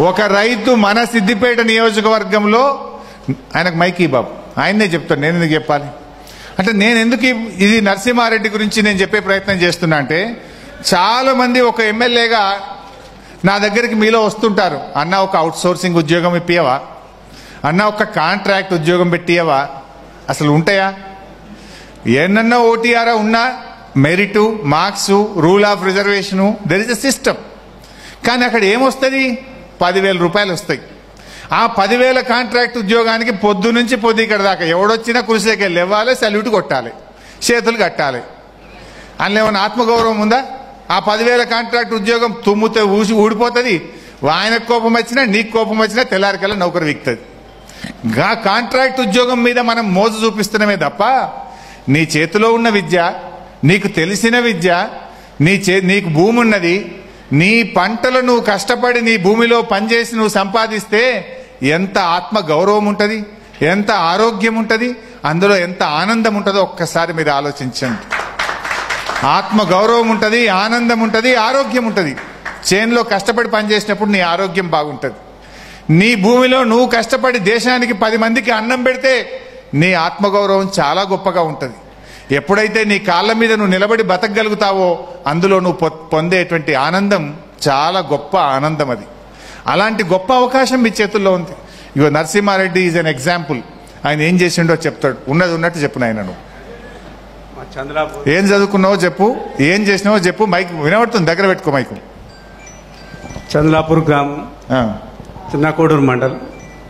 ఒక రైతు మన సిద్దిపేట నియోజకవర్గంలో ఆయనకు మైకీ బాబు ఆయన్నే చెప్తాను నేను ఎందుకు చెప్పాలి అంటే నేను ఎందుకు ఈ- ఇది నరసింహారెడ్డి గురించి నేను చెప్పే ప్రయత్నం చేస్తున్నా అంటే చాలా మంది ఒక ఎమ్మెల్యేగా నా దగ్గరికి మీలో వస్తుంటారు అన్న ఒక అవుట్ సోర్సింగ్ ఉద్యోగం ఇప్పియవా అన్న ఒక కాంట్రాక్ట్ ఉద్యోగం పెట్టియవా అసలు ఉంటాయా ఎన్నెన్నో ఓటీఆర్ ఉన్నా merit marks rule of reservation there is a system కానీ అక్కడ ఏమొస్తుంది పదివేల రూపాయలు వస్తాయి ఆ పదివేల కాంట్రాక్ట్ ఉద్యోగానికి పొద్దు నుంచి పొద్దు ఇక్కడ దాకా ఎవడొచ్చినా కురిసేకి వెళ్ళి ఇవ్వాలి సల్యూట్ కొట్టాలి చేతులు కట్టాలి అందులో ఏమైనా ఆత్మగౌరవం ఉందా ఆ పదివేల కాంట్రాక్ట్ ఉద్యోగం తుమ్ముతే ఊసి ఊడిపోతుంది ఆయనకు కోపం వచ్చినా నీకు కోపం వచ్చినా తెల్లారికల్లా నౌకరు విక్తుంది గా కాంట్రాక్ట్ ఉద్యోగం మీద మనం మోజు చూపిస్తున్నామే తప్ప నీ చేతిలో ఉన్న విద్య నీకు తెలిసిన విద్య నీ చే నీకు భూమి ఉన్నది నీ పంటలు నువ్వు కష్టపడి నీ భూమిలో పనిచేసి నువ్వు సంపాదిస్తే ఎంత ఆత్మ గౌరవం ఉంటుంది ఎంత ఆరోగ్యం ఉంటుంది అందులో ఎంత ఆనందం ఉంటుందో ఒక్కసారి మీరు ఆలోచించండి ఆత్మ గౌరవం ఉంటుంది ఆనందం ఉంటుంది ఆరోగ్యం ఉంటుంది చేన్లో కష్టపడి పనిచేసినప్పుడు నీ ఆరోగ్యం బాగుంటుంది నీ భూమిలో నువ్వు కష్టపడి దేశానికి పది మందికి అన్నం పెడితే నీ ఆత్మగౌరవం చాలా గొప్పగా ఉంటుంది ఎప్పుడైతే నీ కాళ్ళ మీద నువ్వు నిలబడి బతకగలుగుతావో అందులో నువ్వు పొ- పొందేటువంటి ఆనందం చాలా గొప్ప ఆనందం అది అలాంటి గొప్ప అవకాశం మీ చేతుల్లో ఉంది ఇగో నరసింహారెడ్డి ఈజ్ అన్ ఎగ్జాంపుల్ ఆయన ఏం చేసిండో చెప్తాడు ఉన్నది ఉన్నట్టు చెప్పు నాయన నువ్వు మా చంద్రాపూర్ ఏం చదువుకున్నావో చెప్పు ఏం చేసినావో చెప్పు మైక్ వినబడుతుంది దగ్గర పెట్టుకో మైకు చంద్రాపూర్ గ్రామం ఆ, చిన్నకోడూరు మండలం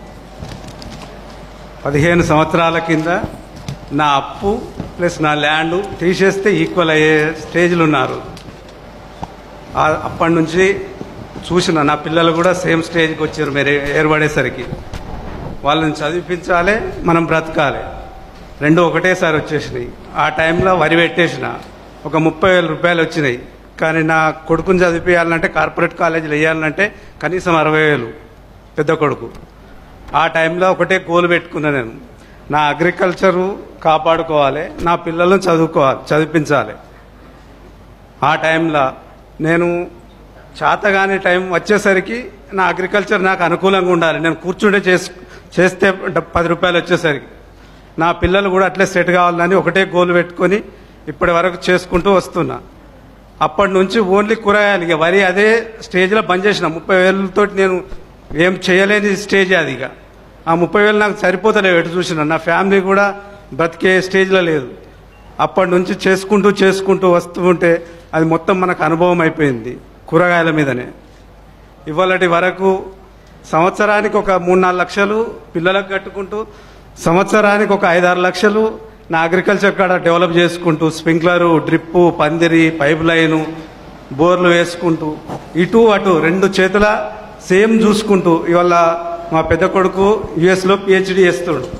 పదిహేను సంవత్సరాల కింద నా అప్పు ప్లస్ నా ల్యాండ్ తీసేస్తే ఈక్వల్ అయ్యే స్టేజ్లు ఉన్నారు ఆ- అప్పటి నుంచి చూసిన నా పిల్లలు కూడా సేమ్ స్టేజ్కి వచ్చారు మీరు ఏర్పడేసరికి వాళ్ళని చదివించాలి మనం బ్రతకాలి రెండు ఒకటేసారి వచ్చేసినాయి ఆ టైంలో వరి పెట్టేసిన ఒక ముప్పై వేల రూపాయలు వచ్చినాయి కానీ నా కొడుకుని చదివించాలంటే కార్పొరేట్ కాలేజీలు వేయాలంటే కనీసం అరవై వేలు పెద్ద కొడుకు ఆ టైంలో ఒకటే గోల్ పెట్టుకున్నా నేను నా అగ్రికల్చరు కాపాడుకోవాలి నా పిల్లలను చదువుకోవాలి చదివించాలి ఆ టైంలో నేను చేతగానే టైం వచ్చేసరికి నా అగ్రికల్చర్ నాకు అనుకూలంగా ఉండాలి నేను కూర్చుంటే చేస్ చేస్తే డ- పది రూపాయలు వచ్చేసరికి నా పిల్లలు కూడా అట్లే సెట్ కావాలని ఒకటే గోల్ పెట్టుకొని ఇప్పటి వరకు చేసుకుంటూ వస్తున్నా అప్పటి నుంచి ఓన్లీ కూరగాయలు ఇక వరి అదే స్టేజ్లో బంద్ చేసిన ముప్పై వేలతో నేను ఏం చేయలేని స్టేజ్ అది ఇక ఆ ముప్పై వేలు నాకు సరిపోతలేవు ఎటు చూసిన నా ఫ్యామిలీ కూడా బ్రతికే స్టేజ్లో లేదు అప్పటి నుంచి చేసుకుంటూ చేసుకుంటూ వస్తూ ఉంటే అది మొత్తం మనకు అనుభవం అయిపోయింది కూరగాయల మీదనే ఇవాళటి వరకు సంవత్సరానికి ఒక మూడు నాలుగు లక్షలు పిల్లలకు కట్టుకుంటూ సంవత్సరానికి ఒక ఐదారు లక్షలు నా అగ్రికల్చర్ కాడ డెవలప్ చేసుకుంటూ స్ప్రింక్లరు డ్రిప్పు పందిరి పైప్ లైను బోర్లు వేసుకుంటూ ఇటు అటు రెండు చేతుల సేమ్ చూసుకుంటూ ఇవాళ మా పెద్ద కొడుకు యుఎస్లో పిహెచ్డి చేస్తాడు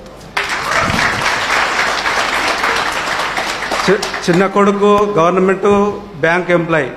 చి- చిన్న కొడుకు గవర్నమెంట్ బ్యాంక్ ఎంప్లాయీ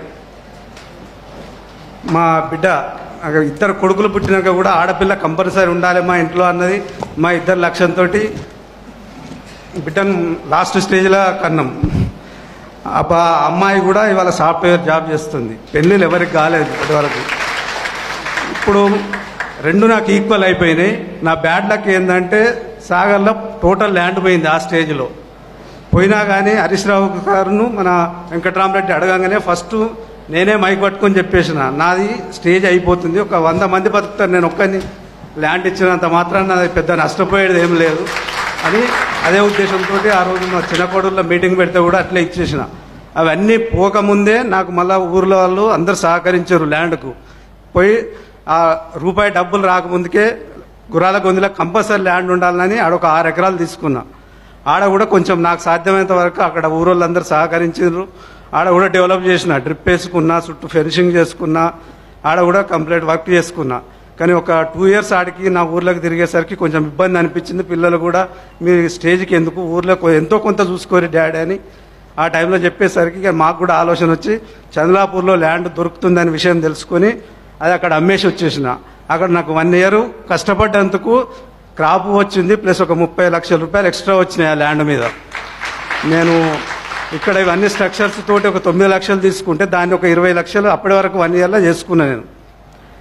మా బిడ్డ అక్కడ ఇద్దరు కొడుకులు పుట్టినాక కూడా ఆడపిల్ల కంపల్సరీ ఉండాలి మా ఇంట్లో అన్నది మా ఇద్దరు లక్ష్యంతో బిడ్డను లాస్ట్ స్టేజ్లో కన్నాం ఆ బా- అమ్మాయి కూడా ఇవాళ సాఫ్ట్వేర్ జాబ్ చేస్తుంది పెళ్ళిళ్ళు ఎవరికి కాలేదు ఇప్పటివరకు ఇప్పుడు రెండు నాకు ఈక్వల్ అయిపోయినాయి నా బ్యాడ్ లక్ ఏంటంటే సాగర్లో టోటల్ ల్యాండ్ పోయింది ఆ స్టేజ్లో పోయినా కానీ హరీష్ రావు గారును మన వెంకటరామరెడ్డి అడగంగానే ఫస్ట్ నేనే మైక్ పట్టుకొని చెప్పేసిన నాది స్టేజ్ అయిపోతుంది ఒక వంద మంది బతుకుతారు నేను ఒక్కరిని ల్యాండ్ ఇచ్చినంత మాత్రాన నాది పెద్ద నష్టపోయేది ఏం లేదు అని అదే ఉద్దేశంతో ఆ రోజు మా చిన్న కోడూరులో మీటింగ్ పెడితే కూడా అట్లే ఇచ్చేసిన అవన్నీ పోకముందే నాకు మళ్ళా ఊర్లో వాళ్ళు అందరు సహకరించారు ల్యాండ్కు పోయి ఆ రూపాయి డబ్బులు రాకముందుకే గురాల గొంతులో కంపల్సరీ ల్యాండ్ ఉండాలని ఆడొక ఆరు ఎకరాలు తీసుకున్నా ఆడ కూడా కొంచెం నాకు సాధ్యమైనంత వరకు అక్కడ ఊరోళ్ళందరూ సహకరించారు ఆడ కూడా డెవలప్ చేసిన డ్రిప్ వేసుకున్నా చుట్టూ ఫెన్సింగ్ చేసుకున్నా ఆడ కూడా కంప్లీట్ వర్క్ చేసుకున్నా కానీ ఒక టూ ఇయర్స్ ఆడికి నా ఊర్లోకి తిరిగేసరికి కొంచెం ఇబ్బంది అనిపించింది పిల్లలు కూడా మీ స్టేజ్కి ఎందుకు ఊర్లో కొ- ఎంతో కొంత చూసుకోరు డాడీ అని ఆ టైంలో చెప్పేసరికి ఇక మాకు కూడా ఆలోచన వచ్చి చంద్రాపూర్లో ల్యాండ్ దొరుకుతుందనే విషయం తెలుసుకొని అది అక్కడ అమ్మేసి వచ్చేసిన అక్కడ నాకు వన్ ఇయర్ కష్టపడ్డందుకు క్రాప్ వచ్చింది ప్లస్ ఒక ముప్పై లక్షల రూపాయలు ఎక్స్ట్రా వచ్చినాయి ఆ ల్యాండ్ మీద నేను ఇక్కడ ఇవన్నీ స్ట్రక్చర్స్ తోటి ఒక తొమ్మిది లక్షలు తీసుకుంటే దాన్ని ఒక ఇరవై లక్షలు అప్పటి వరకు వన్ ఇయర్లో చేసుకున్నా నేను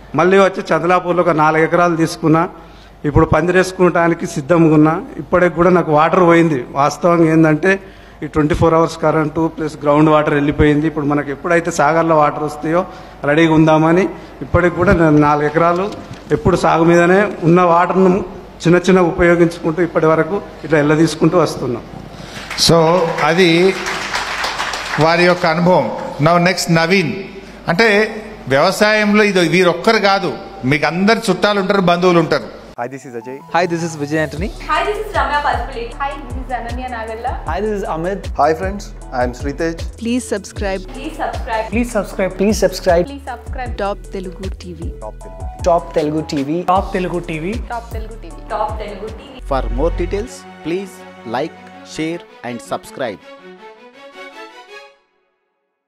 మళ్ళీ వచ్చి చందలాపూర్లో ఒక నాలుగు ఎకరాలు తీసుకున్నా ఇప్పుడు పందిరేసుకోవడానికి సిద్ధంగా ఉన్నా ఇప్పటికి కూడా నాకు వాటర్ పోయింది వాస్తవంగా ఏంటంటే ఈ twenty four hours current plus ground water వెళ్ళిపోయింది ఇప్పుడు మనకు ఎప్పుడైతే సాగర్లో వాటర్ వస్తాయో రెడీగా ఉందామని ఇప్పటికి కూడా నేను నాలుగు ఎకరాలు ఎప్పుడు సాగు మీదనే ఉన్న వాటర్ను చిన్న చిన్న ఉపయోగించుకుంటూ ఇప్పటి వరకు ఇట్లా ఎల్ల తీసుకుంటూ వస్తున్నాం సో అది వారి యొక్క అనుభవం నవ్ నెక్స్ట్ నవీన్ అంటే వ్యవసాయంలో ఇది వీరొక్కరు కాదు మీకు అందరు చుట్టాలు ఉంటారు బంధువులు ఉంటారు Hi, this is Ajay. Hi, this is Vijay Anthony. Hi, this is Ramya Palpulate. Hi, this is Ananya Nagalla. Hi, this is Amit. Hi, friends. I am Sritej. Please subscribe Please subscribe. Please subscribe. Please subscribe. Please subscribe. Top Telugu TV. Top Telugu TV. Top Telugu TV. Top Telugu TV. Top Telugu TV. For more details, please like, share, and subscribe.